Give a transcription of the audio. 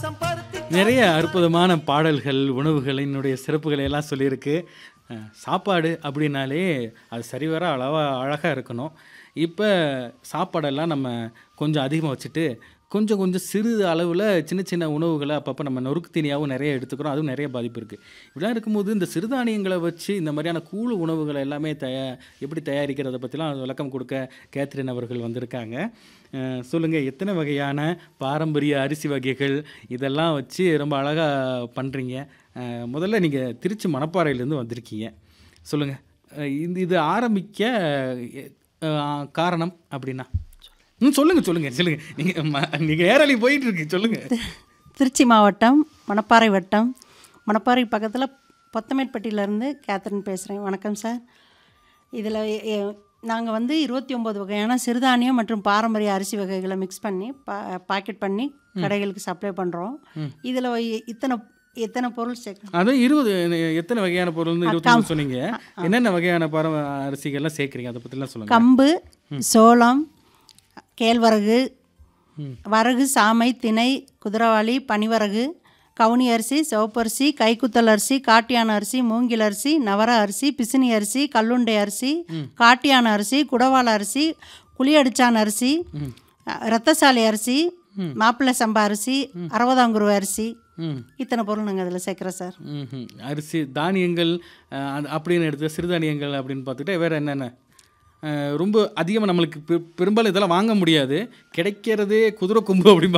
பாசம் பருத்தி நிறைய அற்புதமான பாடல்கள் உணவுகளினுடைய சிறப்புகளை எல்லாம் சொல்லியிருக்கு அஹ், சாப்பாடு அப்படின்னாலே அது சரிவர அளவாக அழகாக இருக்கணும் இப்போ சாப்பாடெல்லாம் நம்ம கொஞ்சம் அதிகமாக வச்சுட்டு கொஞ்சம் கொஞ்சம் சிறு அளவில் சின்ன சின்ன உணவுகளை அப்பப்போ நம்ம நொறுக்கு தீனியாகவும் நிறைய எடுத்துக்கிறோம் அதுவும் நிறைய பாதிப்பு இருக்குது இப்படிலாம் இருக்கும்போது இந்த சிறுதானியங்களை வச்சு இந்த மாதிரியான கூழ் உணவுகளை எல்லாமே தயா எப்படி தயாரிக்கிறத பற்றிலாம் விளக்கம் கொடுக்க கேத்ரின் அவர்கள் வந்திருக்காங்க அஹ், சொல்லுங்க எத்தனை வகையான பாரம்பரிய அரிசி வகைகள் இதெல்லாம் வச்சு ரொம்ப அழகாக பண்ணுறீங்க முதல்ல நீங்கள் திருச்சி மணப்பாறையிலேருந்து வந்திருக்கீங்க சொல்லுங்கள் இந்த இது ஆரம்பிக்க அஹ், காரணம் அப்படின்னா ம் சொல்லுங்கள் சொல்லுங்கள் சொல்லுங்கள் நீங்கள் நீங்கள் ஏரலி போயிட்டு இருக்கு சொல்லுங்கள் திருச்சி மாவட்டம் மணப்பாறை வட்டம் மணப்பாறை பக்கத்தில் பொத்தமேட்பட்டியிலேருந்து கேத்ரின் பேசுகிறேன் வணக்கம் சார் இதில் நாங்கள் வந்து இருபத்தி ஒம்பது வகையான சிறுதானியம் மற்றும் பாரம்பரிய அரிசி வகைகளை மிக்ஸ் பண்ணி பா பாக்கெட் பண்ணி கடைகளுக்கு சப்ளை பண்ணுறோம் இதில் இத்தனை எத்தனை பொருள் சேர்க்கணும் அதான் இருபது எத்தனை வகையான பொருள்னு இருபத்தி மூணு சொன்னீங்க என்னென்ன வகையான பாரம் அரிசிகள்லாம் சேர்க்குறீங்க அதை பற்றிலாம் சொல்லுங்கள் கம்பு சோளம் கேழ்வரகு வரகு சாமை திணை குதிரவாளி பனிவரகு கவுனி அரிசி சிவப்பரிசி கைக்குத்தல் அரிசி காட்டியான அரிசி மூங்கில் அரிசி நவர அரிசி பிசினி அரிசி கல்லுண்டை அரிசி காட்டியான அரிசி குடவாள அரிசி குழியடிச்சான் அரிசி ரத்தசாலி அரிசி மாப்பிள்ளை சம்பா அரிசி அறுபதாங்குருவ அரிசி ம் இத்தனை பொருள் நாங்கள் அதில் சேர்க்குறோம் சார் ம்ஹும். அரிசி தானியங்கள் அஹ், அது அப்படின்னு எடுத்து சிறுதானியங்கள் அப்படின்னு பார்த்துக்கிட்டா வேறு என்னென்ன அஹ், ரொம்ப அதிகமாக நம்மளுக்கு பெ- பெரும்பாலும் இதெல்லாம் வாங்க முடியாது கிடைக்கிறதே குதிரை கொம்பு அப்படின்னு